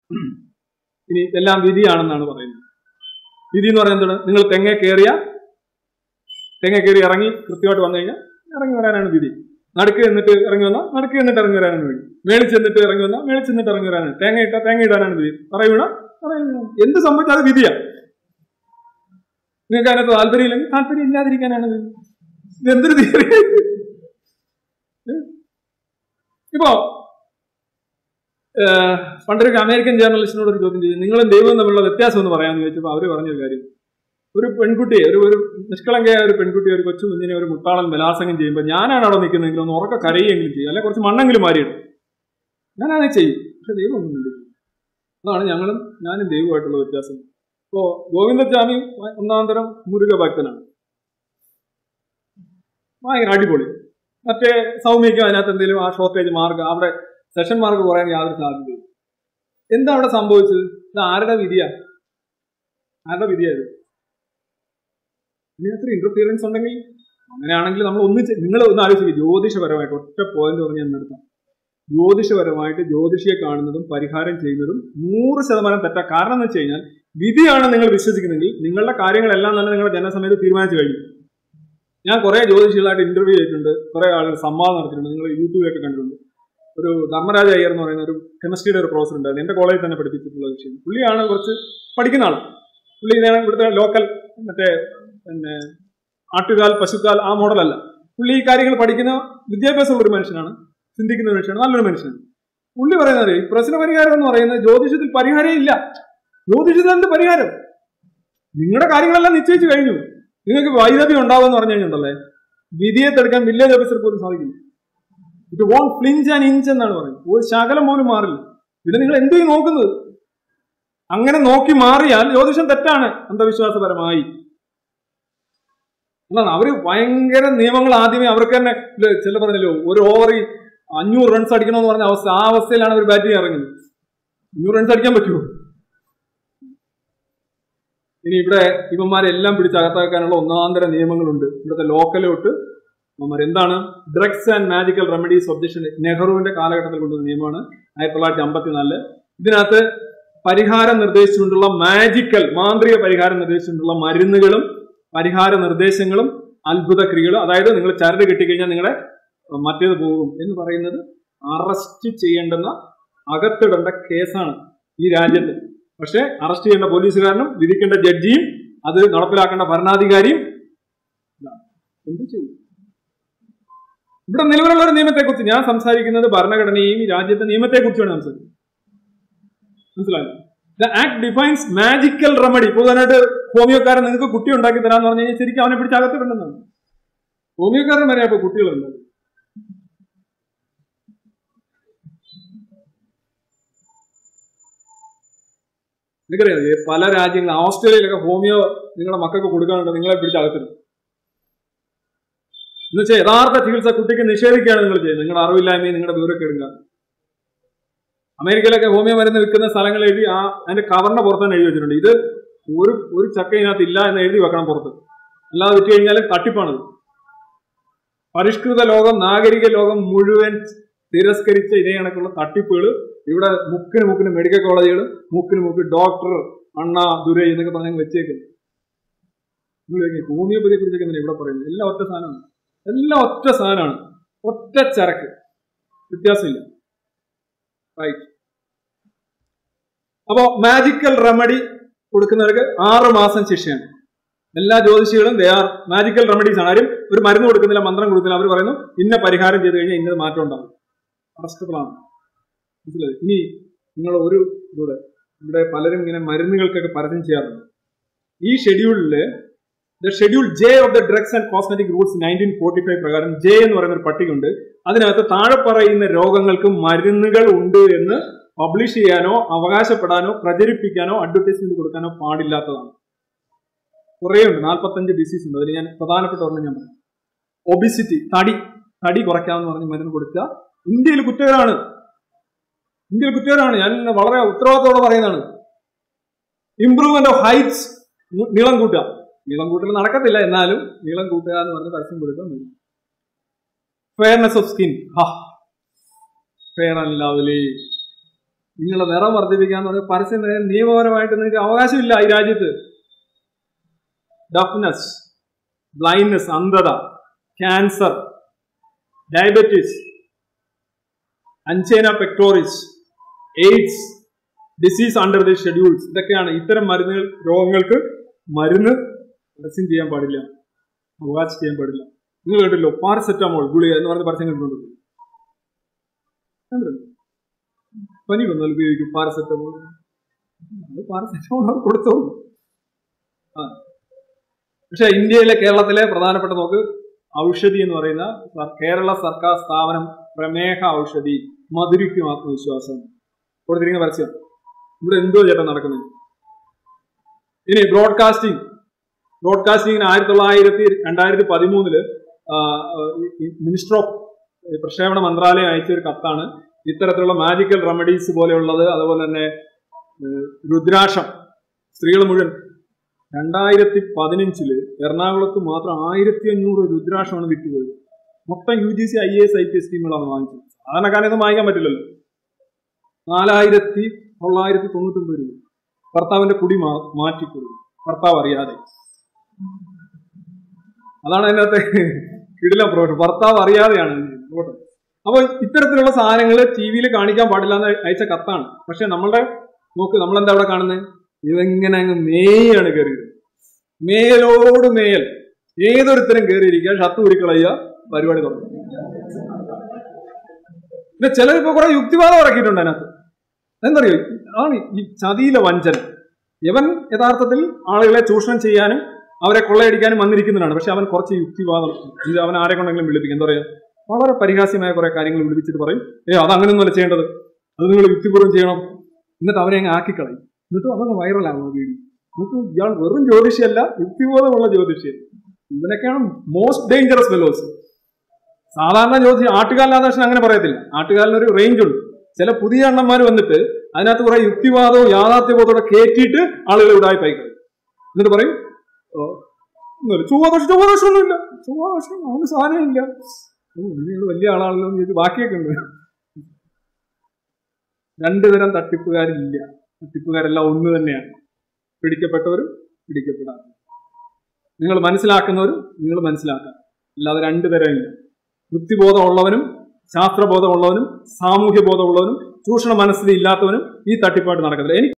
ഇനി ഇതെല്ലാം വിധിയാണെന്നാണ് പറയുന്നത് വിധി എന്ന് പറയുന്നത് എന്താണ് നിങ്ങൾ തെങ്ങ കയറിയ തെങ്ങ കയറി ഇറങ്ങി കൃത്യമായിട്ട് വന്നു കഴിഞ്ഞാൽ ഇറങ്ങി വരാനാണ് വിധി നടുക്ക് എന്നിട്ട് ഇറങ്ങി വന്നാൽ നടുക്ക് എന്നിട്ട് ഇറങ്ങി വരാനാണ് വിധി മേളിൽ ചെന്നിട്ട് ഇറങ്ങി വന്നാൽ മേളിൽ ചെന്നിട്ട് ഇറങ്ങി വരാനാണ് തേങ്ങ ഇട്ടാൽ തേങ്ങ ഇടാനാണ് വിധി പറയൂണ പറയൂണ എന്ത് സംഭവിച്ചാൽ അത് വിധിയാ നിങ്ങൾക്ക് അതിനകത്ത് താല്പര്യമില്ലെങ്കിൽ താല്പര്യം ഇല്ലാതിരിക്കാനാണ് വിധി ഇതെന്തൊരു തീയതി ഇപ്പോ ഏഹ്, പണ്ടൊരു അമേരിക്കൻ ജേർണലിസ്റ്റിനോട് ഒരു ചോദ്യം ചെയ്തു നിങ്ങളും ദൈവവും തമ്മിലുള്ള വ്യത്യാസം എന്ന് പറയാമെന്ന് ചോദിച്ചപ്പോൾ അവര് പറഞ്ഞൊരു കാര്യം ഒരു പെൺകുട്ടിയെ ഒരു ഒരു നിഷ്കളങ്കയായ ഒരു പെൺകുട്ടിയെ ഒരു കൊച്ചു കുഞ്ഞിനെ ഒരു മുട്ടാളൻ ബലാസംഗം ചെയ്യുമ്പോൾ ഞാനാണ് അവിടെ നിൽക്കുന്നതെങ്കിൽ ഒന്ന് ഉറക്ക കരയുമെങ്കിലും ചെയ്യും അല്ലെങ്കിൽ കുറച്ച് മണ്ണെങ്കിലും മാറിയിടും ഞാനത് ചെയ്യും പക്ഷെ ദൈവം ഒന്നും മിണ്ടില്ല അതാണ് ഞങ്ങളും ഞാനും ദൈവമായിട്ടുള്ള വ്യത്യാസം ഇപ്പോ ഗോവിന്ദസ്വാമി ഒന്നാം തരം മുരുക ഭക്തനാണ് ഭയങ്കര അടിപൊളി മറ്റേ സൗമ്യക്കും അതിനകത്ത് എന്തെങ്കിലും ആ ഷോർട്ടേജ് മാർക്ക് അവിടെ സെഷൻ മാർക്ക് കുറയാൻ യാതൊരു സാധ്യതയും എന്താ അവിടെ സംഭവിച്ചത് ഇത് ആരുടെ വിധിയാ ആരുടെ വിധിയാ ഇത് ഇതിനകത്തൊരു ഇന്റർഫിയറൻസ് ഉണ്ടെങ്കിൽ അങ്ങനെയാണെങ്കിൽ നമ്മൾ ഒന്ന് നിങ്ങൾ ഒന്ന് ആലോചിക്കുക ജ്യോതിഷപരമായിട്ട് ഒറ്റ പോയിന്റ് പറഞ്ഞ് ഞാൻ നിർത്താം ജ്യോതിഷപരമായിട്ട് ജ്യോതിഷിയെ കാണുന്നതും പരിഹാരം ചെയ്യുന്നതും നൂറ് ശതമാനം തെറ്റാ കാരണം എന്ന് വെച്ച് കഴിഞ്ഞാൽ വിധിയാണ് നിങ്ങൾ വിശ്വസിക്കുന്നെങ്കിൽ നിങ്ങളുടെ കാര്യങ്ങളെല്ലാം തന്നെ നിങ്ങളുടെ ജനസമയത്ത് തീരുമാനിച്ചു കഴിഞ്ഞു ഞാൻ കുറെ ജ്യോതിഷികളായിട്ട് ഇന്റർവ്യൂ ചെയ്തിട്ടുണ്ട് കുറെ ആളുകൾ സംവാദം നടത്തിയിട്ടുണ്ട് നിങ്ങൾ യൂട്യൂബിലൊക്കെ കണ്ടിട്ടുണ്ട് ഒരു ധർമ്മരാജ അയ്യർ എന്ന് പറയുന്ന ഒരു കെമിസ്ട്രിയുടെ ഒരു പ്രൊഫസർ ഉണ്ടായിരുന്നു എന്റെ കോളേജിൽ തന്നെ പഠിപ്പിച്ചിട്ടുള്ള വിഷയം പുള്ളിയാണ് കുറച്ച് പഠിക്കുന്ന ആൾ പുള്ളി ഇതാണ് ഇവിടുത്തെ ലോക്കൽ മറ്റേ പിന്നെ ആട്ടുകാൽ പശുക്കാൽ ആ മോഡലല്ല പുള്ളി ഈ കാര്യങ്ങൾ പഠിക്കുന്ന വിദ്യാഭ്യാസമുള്ള ഒരു മനുഷ്യനാണ് ചിന്തിക്കുന്ന ഒരു മനുഷ്യനാണ് നല്ലൊരു മനുഷ്യനാണ് പുള്ളി പറയുന്നത് ഈ പ്രശ്ന പരിഹാരം എന്ന് പറയുന്നത് ജ്യോതിഷത്തിൽ പരിഹാരം ഇല്ല ജ്യോതിഷത്തിൽ എന്ത് പരിഹാരം നിങ്ങളുടെ കാര്യങ്ങളെല്ലാം നിശ്ചയിച്ചു കഴിഞ്ഞു നിങ്ങൾക്ക് വൈദവ്യം ഉണ്ടാവുമെന്ന് പറഞ്ഞു കഴിഞ്ഞിട്ടുണ്ടല്ലേ വിധിയെ തെടുക്കാൻ വില്ലേജ് ഓഫീസർ പോലും സാധിക്കില്ല it won't flinch and inch എന്നാണ് പറയുന്നത് ഒരു ശകലം പോലും മാറില്ല പിന്നെ നിങ്ങൾ എന്ത് നോക്കുന്നത് അങ്ങനെ നോക്കി മാറിയാൽ ജ്യോതിഷം തെറ്റാണ് അന്ധവിശ്വാസപരമായി എന്നാണ് അവര് ഭയങ്കര നിയമങ്ങൾ ആദ്യമേ അവർക്ക് തന്നെ ഇല്ല, ചില പറഞ്ഞല്ലോ ഒരു ഓവറിൽ അഞ്ഞൂറ് റൺസ് അടിക്കണമെന്ന് പറഞ്ഞ അവസ്ഥ ആ അവസ്ഥയിലാണ് അവർ ബാറ്റ് ചെയ്യാൻ ഇറങ്ങുന്നത് അഞ്ഞൂറ് റൺസ് അടിക്കാൻ പറ്റുമോ ഇനി ഇവിടെ ഇവന്മാരെല്ലാം പിടിച്ചകത്താക്കാനുള്ള ഒന്നാന്തര നിയമങ്ങളുണ്ട് ഇവിടുത്തെ ലോക്കലോട്ട് ഇവന്മാർ എന്താണ് drugs and magical remedies objection നെഹ്റുവിന്റെ കാലഘട്ടത്തിൽ കൊണ്ടുവന്ന നിയമമാണ് ആയിരത്തി തൊള്ളായിരത്തി അമ്പത്തിനാലില് ഇതിനകത്ത് പരിഹാരം നിർദ്ദേശിച്ചുകൊണ്ടുള്ള മാജിക്കൽ മാന്ത്രിക പരിഹാരം നിർദ്ദേശിച്ചുകൊണ്ടുള്ള മരുന്നുകളും പരിഹാര നിർദ്ദേശങ്ങളും അത്ഭുത ക്രിയകളും അതായത് നിങ്ങൾ ചരട് കെട്ടിക്കഴിഞ്ഞാൽ നിങ്ങളെ മറ്റേത് പോകും എന്ന് പറയുന്നത് അറസ്റ്റ് ചെയ്യേണ്ടുന്ന അകത്തിടേണ്ട കേസാണ് ഈ രാജ്യത്ത് പക്ഷെ അറസ്റ്റ് ചെയ്യേണ്ട പോലീസുകാരനും വിധിക്കേണ്ട ജഡ്ജിയും അത് നടപ്പിലാക്കേണ്ട ഭരണാധികാരിയും ഇതാണ്. എന്ത് ചെയ്യും ഇവിടെ നിലവിലുള്ള ഒരു നിയമത്തെക്കുറിച്ച് ഞാൻ സംസാരിക്കുന്നത് ഭരണഘടനയും ഈ രാജ്യത്തെ നിയമത്തെക്കുറിച്ചാണ് സംസാരിക്കുന്നത് മനസ്സിലായോ the act defines magical remedy പൊതുവാനായിട്ട് ഹോമിയോക്കാരൻ നിങ്ങൾക്ക് കുട്ടി ഉണ്ടാക്കി തരാന്ന് പറഞ്ഞു കഴിഞ്ഞാൽ ശരിക്കും അവനെ പിടിച്ച് അകത്തിടണമെന്നാണ് ഹോമിയോക്കാരൻ വരെ അപ്പൊ കുട്ടികളുണ്ട് നിങ്ങൾക്കറിയാം ഈ പല രാജ്യങ്ങൾ ഓസ്ട്രേലിയയിലൊക്കെ ഹോമിയോ നിങ്ങളുടെ മക്കൾക്ക് കൊടുക്കാനുണ്ട് നിങ്ങളെ പിടിച്ച് അകത്തിടും എന്ന് വെച്ചാൽ യഥാർത്ഥ ചികിത്സ കുട്ടിക്ക് നിഷേധിക്കുകയാണ് നിങ്ങൾ ചെയ്യുന്നത് നിങ്ങളുടെ അറിവില്ലായ്മയും നിങ്ങളുടെ വിവരമൊക്കെ എടുക്കുക അമേരിക്കയിലൊക്കെ ഹോമിയോ മരുന്ന് വിൽക്കുന്ന സ്ഥലങ്ങൾ എഴുതി ആ അതിന്റെ കവറിന്റെ പുറത്ത് തന്നെ എഴുതി വെച്ചിട്ടുണ്ട് ഇത് ഒരു ഒരു ചക്ക ഇതിനകത്ത് ഇല്ല എന്ന് എഴുതി വെക്കണം പുറത്ത് അല്ലാതെ വിറ്റ് കഴിഞ്ഞാൽ തട്ടിപ്പാണത് പരിഷ്കൃത ലോകം നാഗരിക ലോകം മുഴുവൻ തിരസ്കരിച്ച ഇതേ കണക്കുള്ള തട്ടിപ്പുകൾ ഇവിടെ മുക്കിന് മുക്കിന് മെഡിക്കൽ കോളേജുകൾ മുക്കിന് മുക്ക് ഡോക്ടർ അണ്ണ ദുരൈ എന്നൊക്കെ പറഞ്ഞ് വെച്ചേക്കുന്നു നിങ്ങൾ ചോദിക്കും, ഹോമിയോപ്പതിയെ കുറിച്ചൊക്കെ എന്തിനാ ഇവിടെ പറയുന്നത് എല്ലാം ഒറ്റ സാധനമാണ് എല്ലാം ഒറ്റ സാധനമാണ് ഒറ്റ ചരക്ക് വ്യത്യാസമില്ല റൈറ്റ് അപ്പോ മാജിക്കൽ റെമഡി കൊടുക്കുന്നവർക്ക് ആറ് മാസം ശിക്ഷയാണ് എല്ലാ ജ്യോതിഷികളും ദേ ആർ മാജിക്കൽ റെമഡീസ് ആണ് ആരും ഒരു മരുന്ന് കൊടുക്കുന്നില്ല മന്ത്രം കൊടുക്കുന്നില്ല അവർ പറയുന്നു ഇന്ന പരിഹാരം ചെയ്ത് കഴിഞ്ഞാൽ ഇന്നത് മാറ്റം ഉണ്ടാകും അറസ്റ്റബിളാണ് മനസ്സിലായി ഇനി നിങ്ങൾ ഒരു ഇതൂടെ ഇവിടെ പലരും ഇങ്ങനെ മരുന്നുകൾക്കൊക്കെ പരസ്യം ചെയ്യാറുണ്ട് ഈ ഷെഡ്യൂളില് the schedule J of the drugs and cosmetic rules nineteen forty five പ്രകാരം ജെ എന്ന് പറയുന്ന ഒരു പട്ടികയുണ്ട് അതിനകത്ത് താഴെ പറയുന്ന രോഗങ്ങൾക്ക് മരുന്നുകൾ ഉണ്ട് എന്ന് പബ്ലിഷ് ചെയ്യാനോ അവകാശപ്പെടാനോ പ്രചരിപ്പിക്കാനോ അഡ്വർടൈസ്മെന്റ് കൊടുക്കാനോ പാടില്ലാത്തതാണ് കുറേ ഉണ്ട് നാൽപ്പത്തഞ്ച് ഡിസീസ് ഉണ്ട് അതിൽ ഞാൻ പ്രധാനപ്പെട്ട ഒരെണ്ണം ഞാൻ പറയാം ഒബിസിറ്റി തടി തടി കുറയ്ക്കാമെന്ന് പറഞ്ഞ് മരുന്ന് കൊടുക്കുക ഇന്ത്യയിൽ കുറ്റകരമാണ് ഇന്ത്യയിൽ കുറ്റകരമാണ് ഞാൻ വളരെ ഉത്തരവാദിത്തോടെ പറയുന്നതാണ് ഇംപ്രൂവ്മെന്റ് ഓഫ് ഹൈറ്റ്സ് നീളം കൂട്ടുക നീളം കൂട്ടൽ നടക്കത്തില്ല എന്നാലും നീളം കൂട്ടുക എന്ന് പറഞ്ഞ് പരസ്യം കൊടുക്കാൻ മതി fairness of skin Fair and Lovely നിങ്ങളുടെ നിറം വർദ്ധിപ്പിക്കാന്ന് പറഞ്ഞാൽ പരസ്യം ചെയ്യാൻ നിയമപരമായിട്ട് നിങ്ങൾക്ക് അവകാശമില്ല ഈ രാജ്യത്ത് ഡഫ്നെസ് ബ്ലൈൻഡ്നെസ് അന്ധത cancer diabetes angina pectoris AIDS disease under the schedules ഇതൊക്കെയാണ് ഇത്തരം മരുന്നുകൾ രോഗങ്ങൾക്ക് മരുന്ന് പരസ്യം ചെയ്യാൻ പാടില്ല അവകാശം ചെയ്യാൻ പാടില്ല നിങ്ങൾ കേട്ടില്ലോ പാരസെറ്റമോൾ ഗുളിക എന്ന് പറഞ്ഞ പരസ്യം കണ്ടിട്ടുണ്ടോ കണ്ടിട്ടുണ്ടോ? പനി വന്നാൽ ഉപയോഗിക്കും പാരസെറ്റമോൾ അത് പാരസെറ്റമോൾ അവർ കൊടുത്തോളൂ ആ പക്ഷെ ഇന്ത്യയിലെ കേരളത്തിലെ പ്രധാനപ്പെട്ട നോക്ക് ഔഷധി എന്ന് പറയുന്ന സർ- കേരള സർക്കാർ സ്ഥാപനം പ്രമേഹ ഔഷധി മധുരിക്കും ആത്മവിശ്വാസം കൊടുത്തിരിക്കുന്ന പരസ്യം ഇവിടെ എന്തോ ചേട്ടാ നടക്കുന്നത് ഇനി ബ്രോഡ്കാസ്റ്റിംഗ് ബ്രോഡ്കാസ്റ്റിംഗിന് ആയിരത്തി തൊള്ളായിരത്തി രണ്ടായിരത്തി പതിമൂന്നില് മിനിസ്റ്റർ ഓഫ് പ്രക്ഷേപണ മന്ത്രാലയം അയച്ച ഒരു കത്താണ് ഇത്തരത്തിലുള്ള മാജിക്കൽ റെമഡീസ് പോലെയുള്ളത് അതുപോലെ തന്നെ ഏഹ്, രുദ്രാക്ഷം സ്ത്രീകൾ മുഴുവൻ രണ്ടായിരത്തി പതിനഞ്ചില് എറണാകുളത്ത് മാത്രം ആയിരത്തി അഞ്ഞൂറ് രുദ്രാക്ഷമാണ് വിറ്റുപോയത് മൊത്തം U G C I S I P S ടീമുകളാണ് വാങ്ങിച്ചത് സാധാരണക്കാരൊന്നും വാങ്ങിക്കാൻ പറ്റില്ലല്ലോ നാലായിരത്തി തൊള്ളായിരത്തി തൊണ്ണൂറ്റൊമ്പത് രൂപ ഭർത്താവിന്റെ കുടി മാ മാറ്റിക്കൊടുക്കും ഭർത്താവ് അറിയാതെ അതാണ് അതിനകത്തെ കിടില പ്രൊഫഷൻ ഭർത്താവ് അറിയാതെയാണ് ഇത് ചെയ്യുന്നത്. കേട്ടോ അപ്പോൾ ഇത്തരത്തിലുള്ള സാധനങ്ങൾ ടി വിയിൽ കാണിക്കാൻ പാടില്ല എന്ന് അയച്ച കത്താണ് പക്ഷെ നമ്മളുടെ നോക്ക് നമ്മളെന്താ അവിടെ കാണുന്നത് ഇതെങ്ങനെ അങ്ങ് മേയാണ് കയറിയത് മേലോട് മേൽ ഏതൊരുത്തരും കയറിയിരിക്കുക ഷർട്ട് ഉരുക്കളയുക പരിപാടി തുടങ്ങും പിന്നെ ചിലരിപ്പോ കുറെ യുക്തിവാദം ഇറക്കിയിട്ടുണ്ട് അതിനകത്ത് എന്തറിയോ ആണ് ഈ ചതിയിലെ വഞ്ചന ഇവൻ യഥാർത്ഥത്തിൽ ആളുകളെ ചൂഷണം ചെയ്യാനും അവരെ കൊള്ളയടിക്കാനും വന്നിരിക്കുന്നതാണ് പക്ഷെ അവൻ കുറച്ച് യുക്തിവാദം ഇത് അവൻ ആരെ കൊണ്ടെങ്കിലും വിളിപ്പിക്കും എന്താ പറയാ വളരെ പരിഹാസ്യമായ കുറെ കാര്യങ്ങൾ വിളിപ്പിച്ചിട്ട് പറയും ഏ അത് അങ്ങനെയൊന്നുമല്ല ചെയ്യേണ്ടത് അത് നിങ്ങൾ യുക്തിപൂർവ്വം ചെയ്യണം എന്നിട്ട് അവനെ അങ്ങ് ആക്കിക്കളയും എന്നിട്ട് അതങ്ങ് വൈറലാകും ആ വീഡിയോ എന്നിട്ട് ഇയാൾ വെറും ജ്യോതിഷിയല്ല യുക്തിബോധമുള്ള ജ്യോതിഷിയൻ ഇവനൊക്കെയാണ് മോസ്റ്റ് ഡേഞ്ചറസ് ഫെലോസ് സാധാരണ ജ്യോതിഷി ആട്ടുകാലാദർശൻ അങ്ങനെ പറയത്തില്ല ആട്ടുകാലിന് ഒരു റേഞ്ച് ഉണ്ട് ചില പുതിയ എണ്ണന്മാർ വന്നിട്ട് അതിനകത്ത് കുറെ യുക്തിവാദവും യാഥാർത്ഥ്യബോധവും കേട്ടിട്ട് ആളുകൾ ഇടായി പൈക്കളയും എന്നിട്ട് പറയും ഓ, ഒന്നുമില്ല. ചൊവ്വാദോഷം ചൊവ്വാദോഷമൊന്നുമില്ല ചൊവ്വാദോഷം അവന് സാധനമില്ല ഓ നിങ്ങൾ വലിയ ആളാണല്ലോ എന്ന് ചോദിച്ചു ബാക്കിയൊക്കെ ഉണ്ട് രണ്ടുതരം തട്ടിപ്പുകാരില്ല തട്ടിപ്പുകാരെല്ലാം ഒന്ന് തന്നെയാണ് പിടിക്കപ്പെട്ടവരും പിടിക്കപ്പെടാത്തവരും നിങ്ങൾ മനസ്സിലാക്കുന്നവരും നിങ്ങൾ മനസ്സിലാക്കുക അല്ലാതെ രണ്ടു തരമില്ല യുക്തിബോധമുള്ളവനും ശാസ്ത്രബോധമുള്ളവനും സാമൂഹ്യ ബോധമുള്ളവനും ചൂഷണ മനസ്ഥിതി ഇല്ലാത്തവനും ഈ തട്ടിപ്പായിട്ട് നടക്കത്തില്ല എനിക്ക്